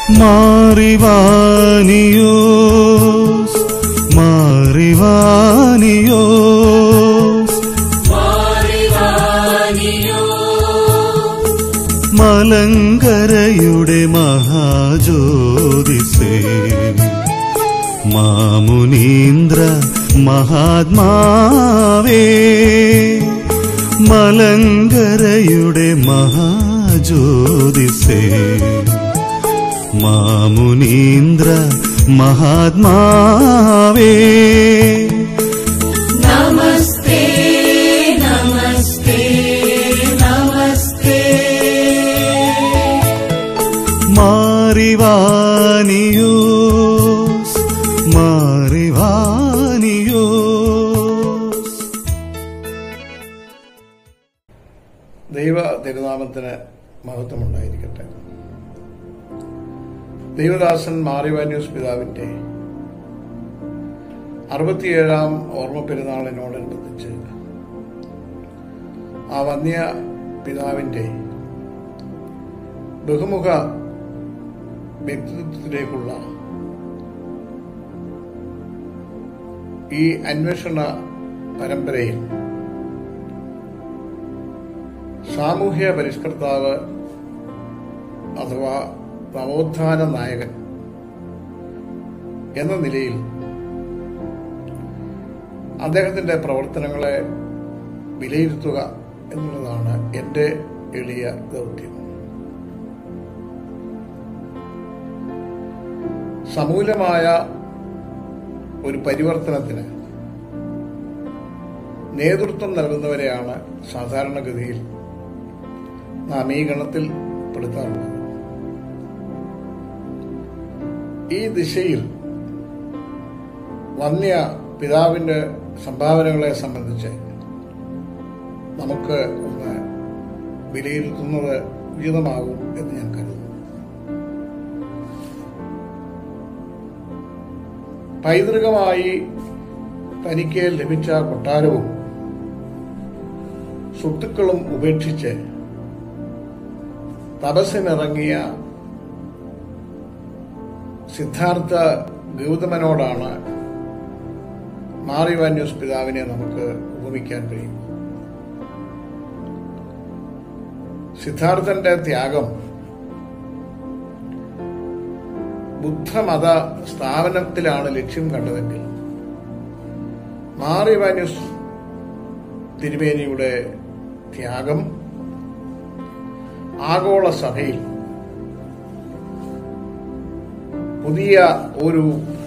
മാറിവാനിയോസ് മാറിവാനിയോസ് മലങ്കരയുടെ മഹാജ്യോതിസേ മാമുനീന്ദ്ര മഹാത്മാവേ മലങ്കരയുടെ മഹാജ്യോതിസേ മാമുനീന്ദ്ര മഹാത്മാവേ നമസ്തേ നമസ്തേ നമസ്തേ മാറിവാനിയോസ് മാറിവാനിയോസ് ദൈവ തിരുനാമത്തിന് മഹത്വമുണ്ടായിരിക്കട്ടെ ദൈവദാസൻ മാറിവാന്യൂസ് പിതാവിന്റെ അറുപത്തിയേഴാം ഓർമ്മ പെരുന്നാളിനോടനുബന്ധിച്ച് ആ വന്യ പിതാവിന്റെ ബഹുമുഖ വ്യക്തിത്വത്തിലേക്കുള്ള ഈ അന്വേഷണ പരമ്പരയിൽ സാമൂഹ്യ പരിഷ്കർത്താവ് അഥവാ നവോത്ഥാന നായകൻ എന്ന നിലയിൽ അദ്ദേഹത്തിന്റെ പ്രവർത്തനങ്ങളെ വിലയിരുത്തുക എന്നുള്ളതാണ് എൻ്റെ എളിയ ദൗത്യം സമൂലമായ ഒരു പരിവർത്തനത്തിന് നേതൃത്വം നൽകുന്നവരെയാണ് സാധാരണഗതിയിൽ നാം ഈ ഗണത്തിൽ പെടുത്താറുള്ളത് ഈ ദിശയിൽ വന്യ പിതാവിന്റെ സംഭാവനകളെ സംബന്ധിച്ച് നമുക്ക് ഒന്ന് വിലയിരുത്തുന്നത് ഉചിതമാകും എന്ന് ഞാൻ കരുതുന്നു പൈതൃകമായി തനിക്ക് ലഭിച്ച കൊട്ടാരവും സ്വത്തുക്കളും ഉപേക്ഷിച്ച് തപസ്സിനിറങ്ങിയ സിദ്ധാർത്ഥ ഗൗതമനോടാണ് മാറിവാന്യൂസ് പിതാവിനെ നമുക്ക് ഉപമിക്കാൻ കഴിയും സിദ്ധാർത്ഥന്റെ ത്യാഗം ബുദ്ധമത സ്ഥാപനത്തിലാണ് ലക്ഷ്യം കണ്ടതെങ്കിൽ മാറിവാന്യൂസ് തിരുമേനിയുടെ ത്യാഗം ആഗോള സഭയിൽ പുതിയ ഒരു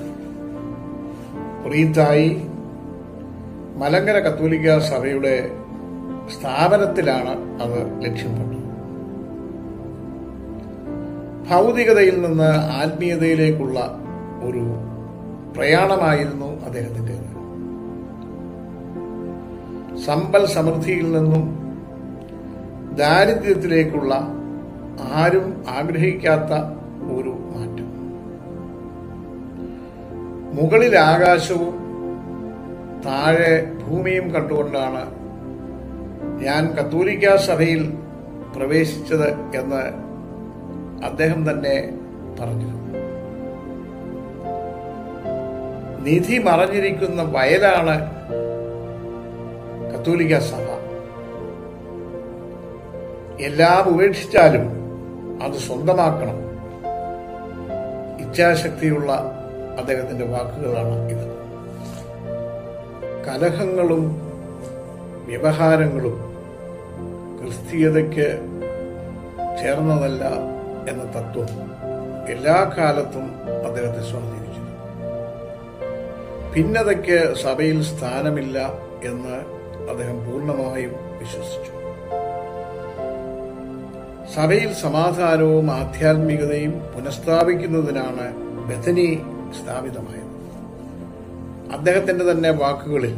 റീത്തായി മലങ്കര കത്തോലിക്ക സഭയുടെ സ്ഥാപനത്തിലാണ് അത് ലക്ഷ്യം കണ്ടത് ഭൗതികതയിൽ നിന്ന് ആത്മീയതയിലേക്കുള്ള ഒരു പ്രയാണമായിരുന്നു അദ്ദേഹത്തിൻ്റെത് സമ്പൽ സമൃദ്ധിയിൽ നിന്നും ദാരിദ്ര്യത്തിലേക്കുള്ള ആരും ആഗ്രഹിക്കാത്ത ഒരു മാറ്റം മുകളിൽ ആകാശവും താഴെ ഭൂമിയും കണ്ടുകൊണ്ടാണ് ഞാൻ കത്തോലിക്ക സഭയിൽ പ്രവേശിച്ചത് എന്ന് അദ്ദേഹം തന്നെ പറഞ്ഞിരുന്നു നിധി മറഞ്ഞിരിക്കുന്ന വയലാണ് കത്തോലിക്ക സഭ എല്ലാം ഉപേക്ഷിച്ചാലും അത് സ്വന്തമാക്കണം ഇച്ഛാശക്തിയുള്ള അദ്ദേഹത്തിന്റെ വാക്കുകളാണ് ഇത് കലഹങ്ങളും വ്യവഹാരങ്ങളും ക്രിസ്തീയതയ്ക്ക് ചേർന്നതല്ല എന്ന തത്വം എല്ലാ കാലത്തും അദ്ദേഹത്തെ സ്വാധീനിച്ചു ഭിന്നതയ്ക്ക് സഭയിൽ സ്ഥാനമില്ല എന്ന് അദ്ദേഹം പൂർണ്ണമായും വിശ്വസിച്ചു സഭയിൽ സമാധാനവും ആധ്യാത്മികതയും പുനഃസ്ഥാപിക്കുന്നതിനാണ് ബഥനി സ്ഥാപിതമായത് അദ്ദേഹത്തിന്റെ തന്നെ വാക്കുകളിൽ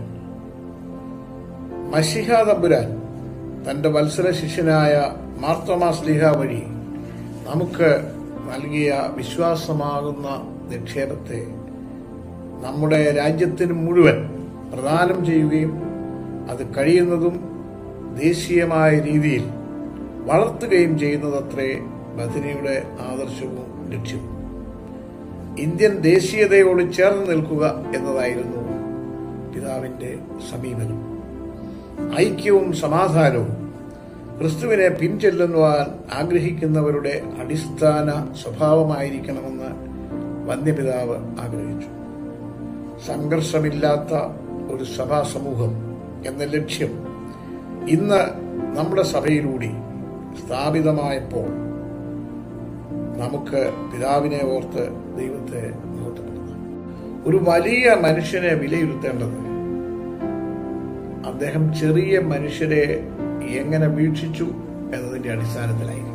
മഷിഹ തമ്പുരാൻ തന്റെ വത്സര ശിഷ്യനായ മാർത്തോമാസ്ലിഹ വഴി നമുക്ക് നൽകിയ വിശ്വാസമാകുന്ന നിക്ഷേപത്തെ നമ്മുടെ രാജ്യത്തിന് മുഴുവൻ പ്രദാനം ചെയ്യുകയും അത് കഴിയുന്നതും ദേശീയമായ രീതിയിൽ വളർത്തുകയും ചെയ്യുന്നതത്രേ ബഥനിയുടെ ആദർശവും ലക്ഷ്യവും ഇന്ത്യൻ ദേശീയതയോട് ചേർന്ന് നിൽക്കുക എന്നതായിരുന്നു പിതാവിന്റെ സമീപനം ഐക്യവും സമാധാനവും ക്രിസ്തുവിനെ പിൻചെല്ലുവാൻ ആഗ്രഹിക്കുന്നവരുടെ അടിസ്ഥാന സ്വഭാവമായിരിക്കണമെന്ന് വന്യപിതാവ് ആഗ്രഹിച്ചു സംഘർഷമില്ലാത്ത ഒരു സഭാ സമൂഹം എന്ന ലക്ഷ്യം ഇന്ന് നമ്മുടെ സഭയിലൂടെ സ്ഥാപിതമായപ്പോൾ നമുക്ക് പിതാവിനെ ഓർത്ത് ദൈവത്തെ മഹത്വപ്പെടുത്താം ഒരു വലിയ മനുഷ്യനെ വിലയിരുത്തേണ്ടത് അദ്ദേഹം ചെറിയ മനുഷ്യരെ എങ്ങനെ വീക്ഷിച്ചു എന്നതിന്റെ അടിസ്ഥാനത്തിലായിരിക്കും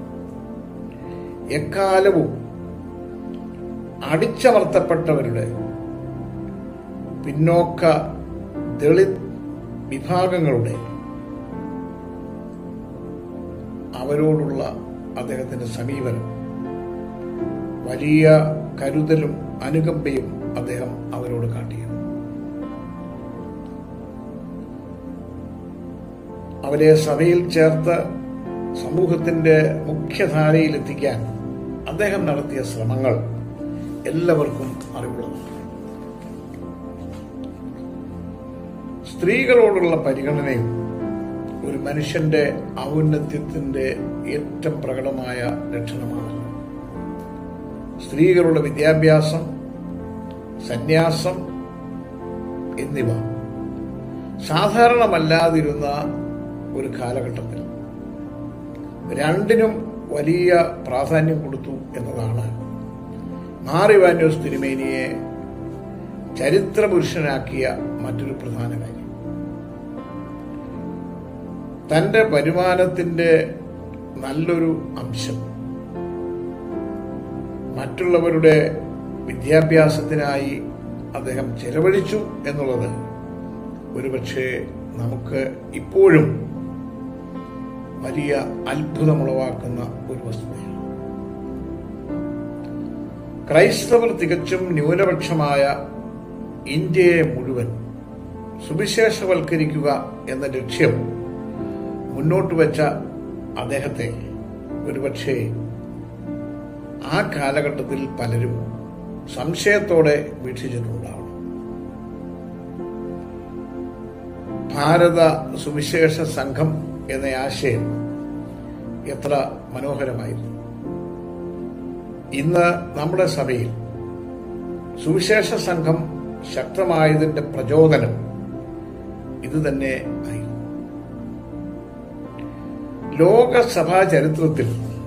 എക്കാലവും അടിച്ചമർത്തപ്പെട്ടവരുടെ പിന്നോക്ക ദളിത് വിഭാഗങ്ങളുടെ അവരോടുള്ള അദ്ദേഹത്തിന്റെ സമീപനം വലിയ കരുതലും അനുകമ്പയും അദ്ദേഹം അവരോട് കാട്ടിയിരുന്നു അവരെ സഭയിൽ ചേർത്ത് സമൂഹത്തിന്റെ മുഖ്യധാരയിൽ എത്തിക്കാൻ അദ്ദേഹം നടത്തിയ ശ്രമങ്ങൾ എല്ലാവർക്കും അറിവുള്ളതാണ് സ്ത്രീകളോടുള്ള പരിഗണനയും ഒരു മനുഷ്യന്റെ ഔന്നത്യത്തിന്റെ ഏറ്റവും പ്രകടമായ ലക്ഷണമാണല്ലോ സ്ത്രീകളുടെ വിദ്യാഭ്യാസം സന്യാസം എന്നിവ സാധാരണമല്ലാതിരുന്ന ഒരു കാലഘട്ടത്തിൽ രണ്ടിനും വലിയ പ്രാധാന്യം കൊടുത്തു എന്നതാണ് മാറിവാന്യോസ് തിരുമേനിയെ ചരിത്രപുരുഷനാക്കിയ മറ്റൊരു പ്രധാന കാര്യം തന്റെ വരുമാനത്തിന്റെ നല്ലൊരു അംശം മറ്റുള്ളവരുടെ വിദ്യാഭ്യാസത്തിനായി അദ്ദേഹം ചെലവഴിച്ചു എന്നുള്ളത് ഒരുപക്ഷെ നമുക്ക് ഇപ്പോഴും വലിയ അത്ഭുതമുളവാക്കുന്ന ഒരു വസ്തുതയാണ് ക്രൈസ്തവർ തികച്ചും ന്യൂനപക്ഷമായ ഇന്ത്യയെ മുഴുവൻ സുവിശേഷവൽക്കരിക്കുക എന്ന ലക്ഷ്യം മുന്നോട്ട് വെച്ച അദ്ദേഹത്തെ ഒരുപക്ഷെ ആ കാലഘട്ടത്തിൽ പലരും സംശയത്തോടെ വീക്ഷിച്ചിട്ടുണ്ടാവണം ഭാരത സുവിശേഷ സംഘം എന്ന ആശയം എത്ര മനോഹരമായിരുന്നു ഇന്ന് നമ്മുടെ സഭയിൽ സുവിശേഷ സംഘം ശക്തമായതിന്റെ പ്രചോദനം ഇത് തന്നെ ആയിരുന്നു ലോകസഭാ ചരിത്രത്തിൽ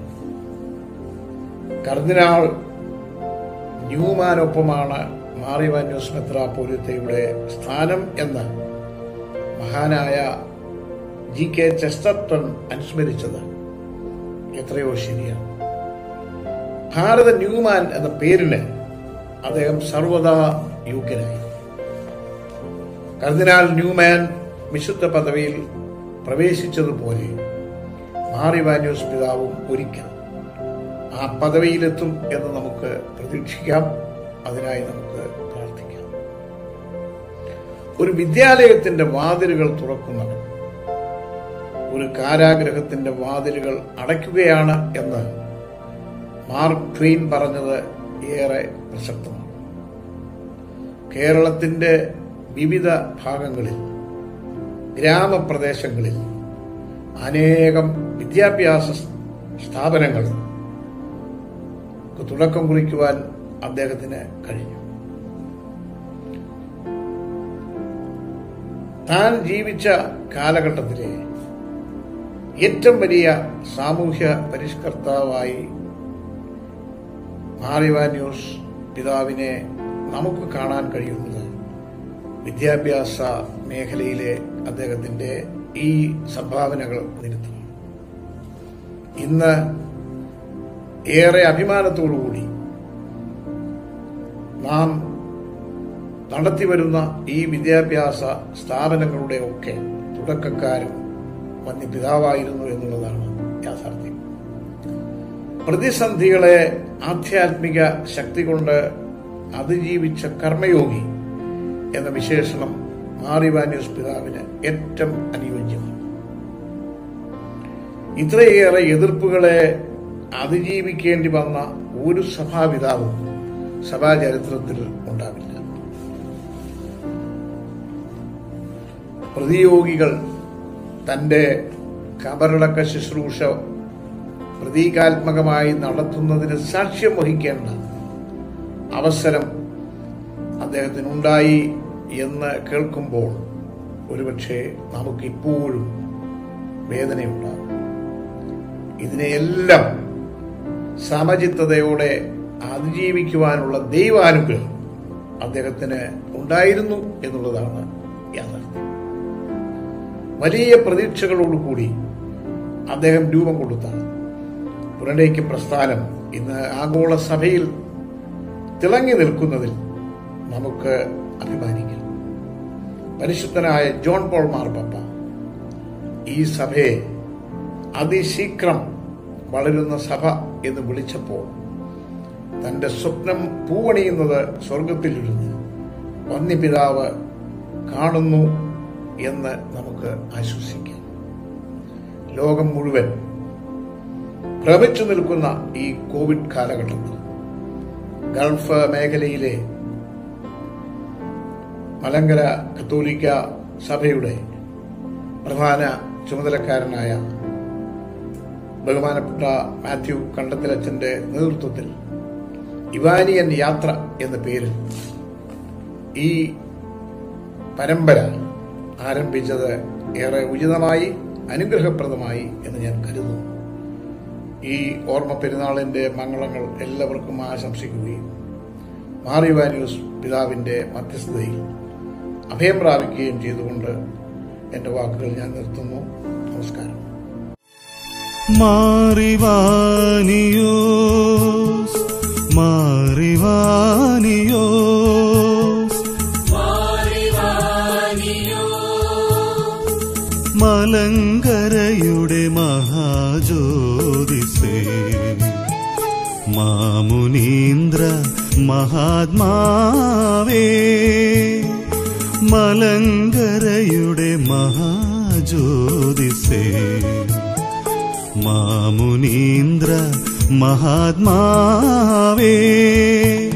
കർദിനാൾ ന്യൂമാനൊപ്പമാണ് മാറിവാന്യൂസ് മെത്രാപോലിത്തയുടെ സ്ഥാനം എന്ന് മഹാനായ ജി കെ ചെസ്റ്റർട്ടൺ അനുസ്മരിച്ചത് എത്രയോ ശരിയാണ് ഭാരത ന്യൂമാൻ എന്ന പേരിന് അദ്ദേഹം സർവദാ യോഗ്യനായി കർദിനാൾ ന്യൂമാൻ വിശുദ്ധ പദവിയിൽ പ്രവേശിച്ചതുപോലെ മാറിവാന്യൂസ് പിതാവും ഒരിക്കൽ ആ പദവിയിലെത്തും എന്ന് നമുക്ക് പ്രതീക്ഷിക്കാം അതിനായി നമുക്ക് പ്രാർത്ഥിക്കാം ഒരു വിദ്യാലയത്തിന്റെ വാതിലുകൾ തുറക്കുന്നവൻ ഒരു കാരാഗ്രഹത്തിന്റെ വാതിലുകൾ അടയ്ക്കുകയാണ് എന്ന് മാർക്ക് ട്വീൻ പറഞ്ഞത് ഏറെ പ്രസക്തമാണ് കേരളത്തിന്റെ വിവിധ ഭാഗങ്ങളിൽ ഗ്രാമപ്രദേശങ്ങളിൽ അനേകം വിദ്യാഭ്യാസ സ്ഥാപനങ്ങൾ തുടക്കം കുറിക്കുവാൻ അദ്ദേഹത്തിന് കഴിഞ്ഞു താൻ ജീവിച്ച കാലഘട്ടത്തിലെ ഏറ്റവും വലിയ സാമൂഹ്യ പരിഷ്കർത്താവായി മാറിവാന്യൂസ് പിതാവിനെ നമുക്ക് കാണാൻ കഴിയുന്നത് വിദ്യാഭ്യാസ മേഖലയിലെ അദ്ദേഹത്തിന്റെ ഈ സംഭാവനകൾ നിമിത്തമാണ് ഇന്ന് ഏറെ അഭിമാനത്തോടുകൂടി നാം നടത്തിവരുന്ന ഈ വിദ്യാഭ്യാസ സ്ഥാപനങ്ങളുടെ ഒക്കെ തുടക്കക്കാരൻ വന്യ പിതാവായിരുന്നു എന്നുള്ളതാണ് യാഥാർത്ഥ്യം പ്രതിസന്ധികളെ ആധ്യാത്മിക ശക്തി കൊണ്ട് അതിജീവിച്ച കർമ്മയോഗി എന്ന വിശേഷണം മാറിവാന്യൂസ് പിതാവിന് ഏറ്റവും അനുയോജ്യമാണ് ഇത്രയേറെ എതിർപ്പുകളെ അതിജീവിക്കേണ്ടി വന്ന ഒരു സഭാപിതാവും സഭാചരിത്രത്തിൽ ഉണ്ടാവില്ല പ്രതിയോഗികൾ തന്റെ കബറടക്ക ശുശ്രൂഷ പ്രതീകാത്മകമായി നടത്തുന്നതിന് സാക്ഷ്യം വഹിക്കേണ്ട അവസരം അദ്ദേഹത്തിനുണ്ടായി എന്ന് കേൾക്കുമ്പോൾ ഒരുപക്ഷെ നമുക്കിപ്പോഴും വേദനയുണ്ടാകും ഇതിനെയെല്ലാം സമചിത്തതയോടെ അതിജീവിക്കുവാനുള്ള ദൈവാനുഗ്രഹം അദ്ദേഹത്തിന് ഉണ്ടായിരുന്നു എന്നുള്ളതാണ് യാഥാർത്ഥ്യം വലിയ പ്രതീക്ഷകളോടുകൂടി അദ്ദേഹം രൂപം കൊടുത്താണ് പുനരേക്ക് പ്രസ്ഥാനം ഇന്ന് ആഗോള സഭയിൽ തിളങ്ങി നിൽക്കുന്നതിൽ നമുക്ക് അഭിമാനിക്കാം പരിശുദ്ധനായ ജോൺ പോൾ മാർപ്പപ്പ ഈ സഭയെ അതിശീഘ്രം വളരുന്ന സഭ എന്ന് വിളിച്ചപ്പോൾ തന്റെ സ്വപ്നം പൂവണിയുന്നത് സ്വർഗത്തിലിരുന്ന് വന്യപിതാവ് കാണുന്നു എന്ന് നമുക്ക് ആശ്വസിക്കാം ലോകം മുഴുവൻ ഭ്രമിച്ചു നിൽക്കുന്ന ഈ കോവിഡ് കാലഘട്ടത്തിൽ ഗൾഫ് മേഖലയിലെ മലങ്കര കത്തോലിക്ക സഭയുടെ പ്രധാന ചുമതലക്കാരനായ ബഹുമാനപ്പെട്ട മാത്യു കണ്ടത്തിലച്ചന്റെ നേതൃത്വത്തിൽ ഇവാനിയൻ യാത്ര എന്ന പേരിൽ ഈ പരമ്പര ആരംഭിച്ചത് ഏറെ ഉചിതമായി അനുഗ്രഹപ്രദമായി എന്ന് ഞാൻ കരുതുന്നു ഈ ഓർമ്മ പെരുന്നാളിന്റെ മംഗളങ്ങൾ എല്ലാവർക്കും ആശംസിക്കുകയും മാറിവാനിയൂസ് പിതാവിന്റെ മധ്യസ്ഥതയിൽ അഭയം പ്രാപിക്കുകയും ചെയ്തുകൊണ്ട് എന്റെ വാക്കുകൾ ഞാൻ നിർത്തുന്നു നമസ്കാരം മാറിവാനിയോസ് മാറിവാനിയോസ് മലങ്കരയുടെ മഹാജ്യോതിസേ മാമുനീന്ദ്ര മഹാത്മാവേ മലങ്കരയുടെ മഹാജ്യോതിസേ മാമുനീന്ദ്ര മഹാത്മാവേ